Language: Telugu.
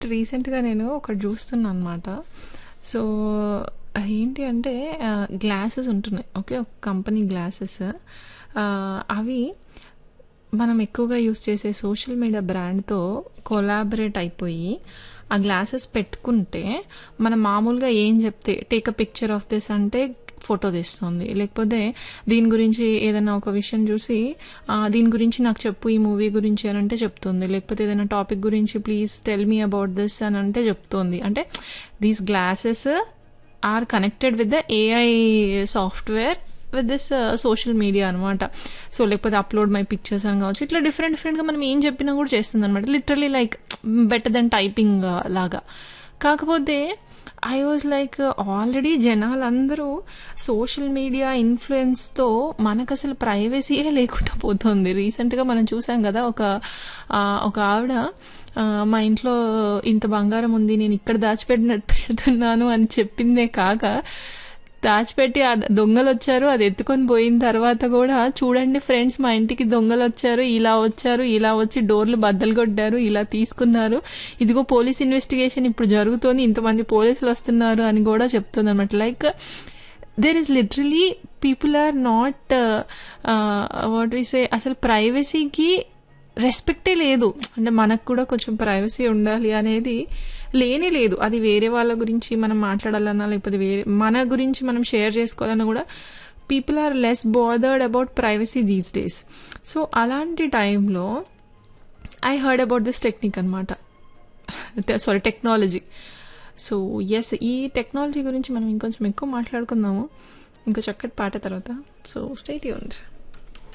రీసెంట్‌గా నేను ఒకటి చూస్తున్నా అనమాట. సో, ఏంటి అంటే ఆహ్, గ్లాసెస్ ఉంటున్నాయి. ఓకే. ఒక కంపెనీ గ్లాసెస్. ఆహ్, అవి మనం ఎక్కువగా యూజ్ చేసే సోషల్ మీడియా బ్రాండ్‌తో కొలాబరేట్ అయిపోయి, ఆ గ్లాసెస్ పెట్టుకుంటే, మనం మామూలుగా ఏం చెప్తే take a picture of this అంటే ఫోటో తీస్తుంది. లేకపోతే దీని గురించి ఏదైనా ఒక విషయం చూసి ఆహ్, దీని గురించి నాకు చెప్పు ఈ మూవీ గురించి అని అంటే చెప్తుంది. లేకపోతే ఏదైనా టాపిక్ గురించి please tell me about this అని అంటే చెప్తుంది. అంటే these glasses are connected with the AI software with this social media అనమాట. సో, లేకపోతే అప్‌లోడ్ మై పిక్చర్స్ అని కావచ్చు. ఇట్లా డిఫరెంట్ డిఫరెంట్‌గా మనం ఏం చెప్పినా కూడా చేస్తుందనమాట. Literally like better then typing లాగా. కాకపోతే ఐ వాజ్ లైక్ ఆల్రెడీ జనాలందరూ సోషల్ మీడియా ఇన్‌ఫ్లుయెన్స్‌తో మనకసలు ప్రైవసీయే లేకుండా పోతుంది. రీసెంట్‌గా మనం చూసాం కదా! ఒక ఆహ్, ఒక ఆవిడ ఆహ్, మా ఇంట్లో ఇంత బంగారం ఉంది. నేను ఇక్కడ దాచిపెట్టిన పెడుతున్నాను అని చెప్పిందే కాక, దాచిపెట్టి ఆ దొంగలొచ్చారు. అది ఎత్తుకొని పోయిన తర్వాత కూడా చూడండి ఫ్రెండ్స్ మా ఇంటికి దొంగలొచ్చారు. ఇలా వచ్చారు. ఇలా వచ్చి డోర్లు బద్దలు కొట్టారు. ఇలా తీసుకున్నారు. ఇదిగో పోలీస్ ఇన్వెస్టిగేషన్ ఇప్పుడు జరుగుతోంది. ఇంతమంది పోలీసులు వస్తున్నారు అని కూడా చెప్తుందనమాట. Like there is literally people are not ah, what we say అసలు ప్రైవసీకి రెస్పెక్టే లేదు. అంటే మనకు కూడా కొంచెం ప్రైవసీ ఉండాలి అనేది లేనే లేదు. అది వేరే వాళ్ళ గురించి మనం మాట్లాడాలన్నా, లేకపోతే వేరే మన గురించి మనం షేర్ చేసుకోవాలన్నా కూడా people are less bothered about privacy these days. So, అలాంటి టైంలో I heard about this technique అనమాట. Sorry technology. సో, యెస్ ఈ టెక్నాలజీ గురించి మనం ఇంకొంచెం ఎక్కువ మాట్లాడుకుందాము. ఇంకో చక్కటి పాట తర్వాత. So, stay tuned.